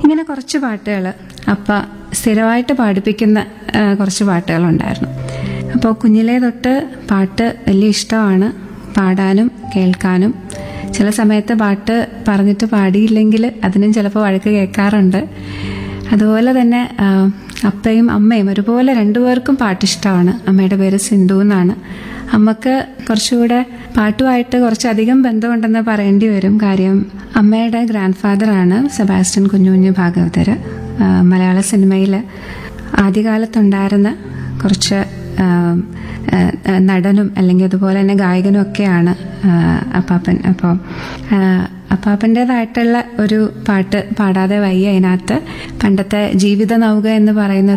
ഇങ്ങനെ കുറച്ച് പാട്ടുകൾ അപ്പ സ്ഥിരമായിട്ട് പാടിപ്പിക്കുന്ന ആ, കുറച്ച് പാട്ടുകളുണ്ടായിരുന്നു അപ്പോൾ കുഞ്ഞിലേ തൊട്ട് പാട്ട് വലിയ ഇഷ്ടമാണ് പാടാനും കേൾക്കാനും ചില സമയത്ത് പാട്ട് പറഞ്ഞിട്ട് പാടിയില്ലെങ്കിൽ അതിനും ചിലപ്പോൾ വഴക്ക് കേൾക്കാറുണ്ട് അതുപോലെ തന്നെ ആ, അപ്പയും അമ്മയും ഒരുപോലെ രണ്ടുപേർക്കും പാട്ടിഷ്ടമാണ് അമ്മയുടെ പേര് സിന്ധു എന്നാണ് അമ്മക്ക് കുറച്ചുകൂടെ പാട്ടുമായിട്ട് കുറച്ചധികം ബന്ധമുണ്ടെന്ന് പറയേണ്ടി വരും കാര്യം അമ്മയുടെ ഗ്രാൻഡ് ഫാദറാണ് സെബാസ്റ്റ്യൻ കുഞ്ഞു കുഞ്ഞു ഭാഗവതർ ആ, മലയാള സിനിമയിൽ ആദ്യകാലത്തുണ്ടായിരുന്ന കുറച്ച് ആ, ആ, നടനും അല്ലെങ്കിൽ അതുപോലെ തന്നെ ഗായകനും ഒക്കെയാണ് ആ, അപ്പാപ്പൻ അപ്പോൾ അപ്പാപ്പൻ്റെതായിട്ടുള്ള ഒരു പാട്ട് പാടാതെ വയ്യ അതിനകത്ത് പണ്ടത്തെ ജീവിത നൗക എന്ന് പറയുന്നത്